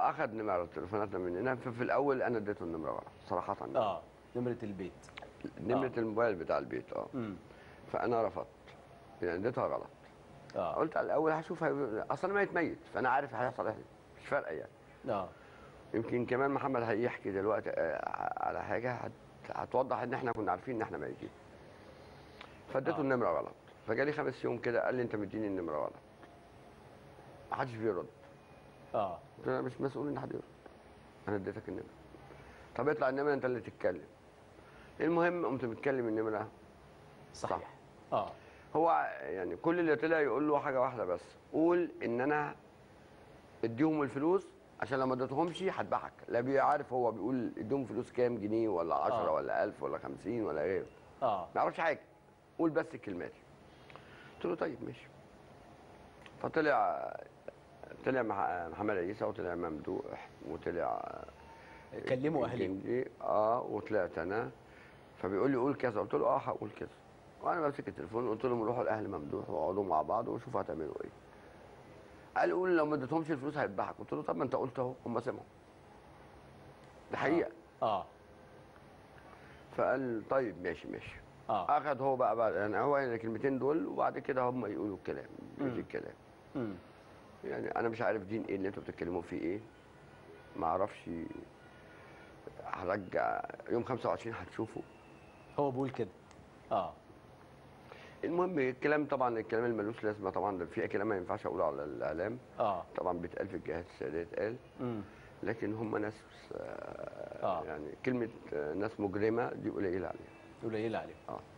فاخذ نمر تليفوناتنا مننا ففي الاول انا اديته النمره غلط صراحه يعني. اه نمره البيت نمره آه. الموبايل بتاع البيت اه امم فانا رفضت يعني اديتها غلط اه قلت على الاول هشوف هي- اصلا ميت ميت فانا عارف هيحصل ايه مش فارقه يعني اه يمكن كمان محمد هيحكي دلوقتي آه، على حاجه هت- هتوضح ان احنا كنا عارفين ان احنا ميتين فاديته آه. النمره غلط فجالي خمس يوم كده قال لي انت مديني النمره غلط ما حدش بيرد اه قلت له انا مش مسؤول ان حد يرد انا اديتك النمره طب اطلع النمره انت اللي تتكلم المهم قمت متكلم النمره صحيح اه هو يعني كل اللي طلع يقول له حاجه واحده بس قول ان انا اديهم الفلوس عشان لو ما اديتهمش هذبحك لا بيعرف هو بيقول اديهم فلوس كام جنيه ولا 10 آه. ولا 1000 ولا 50 ولا غيره اه ما يعرفش حاجه قول بس الكلمات دي. قلت له طيب ماشي فطلع طلع مع محمد عيسى وطلع ممدوح وطلع كلموا اهلي الجندي اه وطلعت انا فبيقول لي قول كذا قلت له اه هقول كذا وانا ماسك التليفون قلت لهم روحوا لاهل ممدوح واقعدوا مع بعض وشوفوا هتعملوا ايه قال قول لو ما اديتهمش الفلوس هيذبحك قلت له طب ما انت قلت اهو هم سمعوا ده حقيقه اه فقال طيب ماشي ماشي اه اخذ هو بقى بعد يعني هو يعني الكلمتين دول وبعد كده هم يقولوا الكلام مش مم. الكلام امم يعني انا مش عارف دين ايه اللي انتوا بتتكلموا فيه ايه ما اعرفش هرجع يوم 25 هتشوفوا هو بيقول كده اه المهم الكلام طبعا الكلام اللي ملوش لازمه طبعا ده في كلام ما ينفعش اقوله على الاعلام اه طبعا بيتقال في الجهات السياديه اتقال امم لكن هم ناس آه آه. يعني كلمه آه، ناس مجرمه دي قليله عليها قليل عليه اه